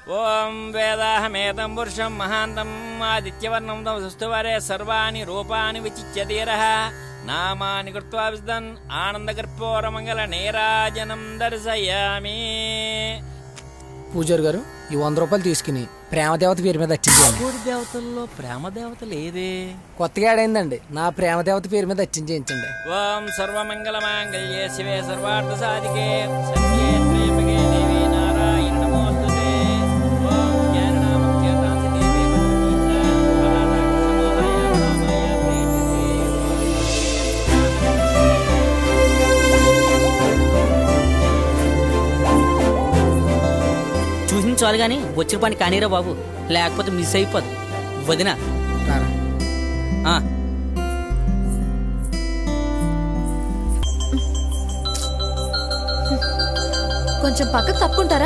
ఓం వేదాహమేతం పురుషం మహాంతం ఆదిత్యవర్ణం తమస్తువరే సర్వాణి రూపాని విచిత్య ధీరః నామాని కృత్వా విశదన్ ఆనందకర్పూరమంగళ నీరాజనం దర్శయామి పూజారి గారు ఈ వంద రూపాయలు తీసుకుని ప్రేమదేవత పేరు మీద అచ్చించేయండి కోడి దేవతల్లో ప్రేమ దేవత లేదే కొత్తగా ఆడైందండి నా ప్రేమదేవత పేరు మీద అచ్చించేయించండి ఓం సర్వమంగళ మాంగళ్యే శివే సర్వార్థ సాధికే సత్యే త్ర్యంబకే దేవి నారాయణ నమోస్తుతే ఓం జ్ఞాననామత్యతాసి దేవి వనమీత పరానాక్షమోదయ రామాయ ప్రీతితే చూసిన చాలు కానీ వచ్చిన పని కానీరా బాబు లేకపోతే మిస్ అయిపోదు వదిన రారా. ఆ, కొంచెం పక్కకు తప్పుకుంటారా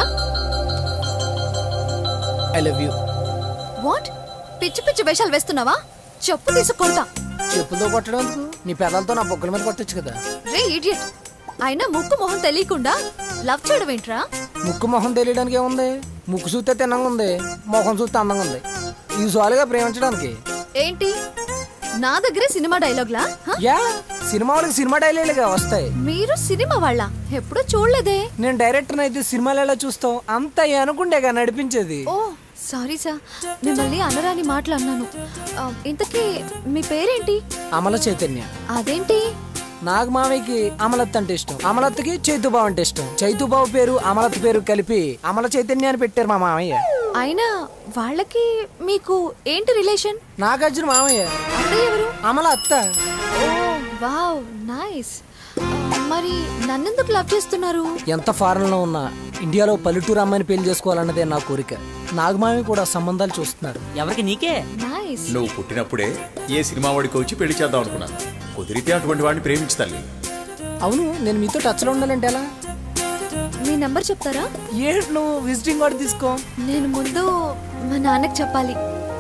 ఐ లవ్ యూ వాట్ పిచ్చి పిచ్చి వేషాలు వేస్తున్నావా చెప్పు తీసుకుంటా చెప్పుతో కొట్టడం ఎందుకు? నీ పెదాలతో నా బొక్కల మీద కొట్టచ్చు కదా రే ఇడియట్ అయినా ముక్కు మొహం తెలియకుండా లవ్ చేయడం ఏంట్రా ముక్కు మొహం తెలియడానికి ఏముంది ముక్కు చూస్తే తిన్నంగా ఉంది మొహం చూస్తే అందంగా ఉంది ఈ సాలుగా ప్రేమించడానికి ఏంటి నా దగ్గరే సినిమా డైలాగ్లా హ? యా సినిమా వాళ్ళకి సినిమా డైలీలుగా వస్తాయి మీరు సినిమా వాళ్ళ ఎప్పుడూ చూడలేదే నేను డైరెక్టర్ అయితే సినిమాలు ఎలా చూస్తావు అంత అనుకుంటేగా నడిపించేది ఓ సారీ సార్ మిమ్మల్ని అనరాని మాటలు అన్నాను ఆ, ఇంతకీ మీ పేరేంటి అమల చైతన్య అదేంటి నాగ మామయ్యకి అమలత్ అంటే ఇష్టం అమలత్కి చైతుబావు అంటే ఇష్టం చైతుబావు పేరు అమలత్ పేరు కలిపి అమల చైతన్య అని పెట్టారు మా మామయ్య అయినా వాళ్ళకి మీకు ఏంటి రిలేషన్ నాగార్జున మామయ్య అత్తయ్య ఎవరు అమల అత్త ఓ వావ్ నైస్ మరి నన్నెందుకు లవ్ చేస్తున్నారు ఎంత ఫారెన్ లో ఉన్నా ఇండియాలో పల్లెటూరు అమ్మాయిని పెళ్లి చేసుకోవాలన్నదే నా కోరిక నాగమామి కూడా సంబంధాలు చూస్తున్నారు ఎవరికి నీకే నైస్ నువ్వు పుట్టినప్పుడే ఏ సినిమా వాడికి వచ్చి పెళ్లి చేద్దాం అనుకున్నాను కుదిరితే అటువంటి వాడిని ప్రేమించు తల్లి అవును నేను మీతో టచ్ లో ఉండాలంటే ఎలా మీ నంబర్ చెప్తారా ఏంటి నువ్వు విజిటింగ్ కార్డు తీసుకో నేను ముందు మా నాన్నకి చెప్పాలి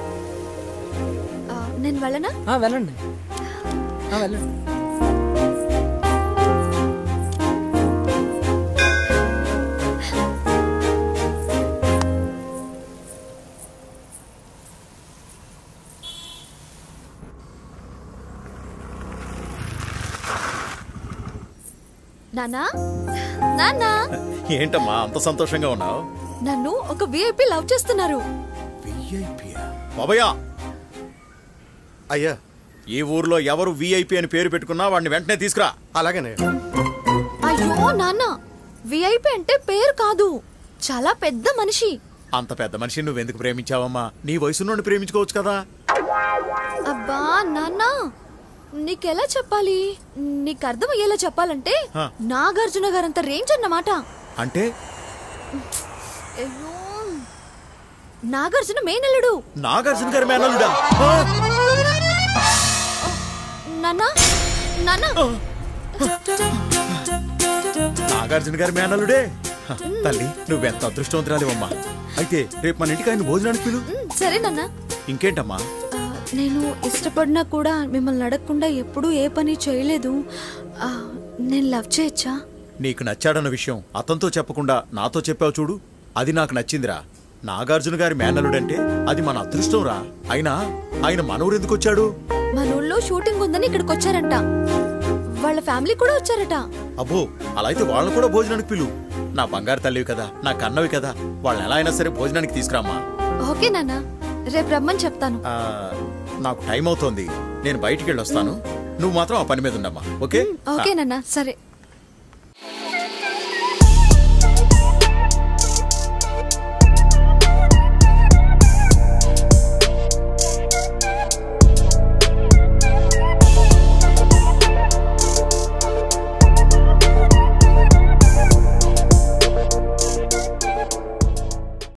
ఆ, నేను వెళ్ళనా ఆ, వెళ్ళండి ఆ, వెళ్ళండి నానా నాన్నా ఏంటమ్మా అంత సంతోషంగా ఉన్నావు నన్ను ఒక విఐపి లవ్ చేస్తున్నారు బాబయ్యా అయ్యా ఈ ఊర్లో ఎవరు విఐపి అని పేరు పెట్టుకున్నా వాడిని వెంటనే తీసుకురా అలాగనే అయ్యో నాన్న విఐపి అంటే పేరు కాదు చాలా పెద్ద మనిషి అంత పెద్ద మనిషిని నువ్వెందుకు ప్రేమించావమ్మా నీ వయసున్నోడిని ప్రేమించుకోవచ్చు కదా అబ్బా నాన్న నీకెలా చెప్పాలి నీకు అర్థమయ్యేలా చెప్పాలంటే హ. నాగార్జున గారంత రేంజ్ అన్నమాట అంటే అయ్యో నాగార్జున మేనల్లుడు నాగార్జున గారి మేనల్లుడా నాన్న నాన్న నాగార్జున గారి మేనల్లుడే హ, తల్లి నువ్వెంత అదృష్టవంతురాలివమ్మా అయితే రేపు మన ఇంటికి ఆయన భోజనానికి పిలు ఉమ్, సరే నాన్న ఇంకేంటమ్మా ఆ, నేను ఇష్టపడినా కూడా మిమ్మల్ని అడగకుండా ఎప్పుడూ ఏ పని చేయలేదు ఆ, నేను లవ్ చేయొచ్చా నీకు నచ్చాడన్న విషయం అతనితో చెప్పకుండా నాతో చెప్పావు చూడు అది నాకు నచ్చిందిరా నాగార్జున గారి మేనలుడంటే అది మన అదృష్టం రా అయినా ఆయన మనూరు ఎందుకు వచ్చాడు మన ఊళ్ళో షూటింగ్ ఉందని ఇక్కడికి వచ్చారంట వాళ్ళ ఫ్యామిలీ కూడా వచ్చారట అబ్బో అలా అయితే వాళ్ళని కూడా భోజనానికి పిలు నా బంగారు తల్లివి కదా నా కన్నవి కదా వాళ్ళని ఎలా అయినా సరే భోజనానికి తీసుకురామ్మా ఓకే నాన్న రేపు రమ్మని చెప్తాను ఆ, నాకు టైం అవుతోంది నేను బయటికి వెళ్ళి వస్తాను నువ్వు మాత్రం ఆ పని మీద ఉండమ్మా ఓకే ఓకే నాన్న సరే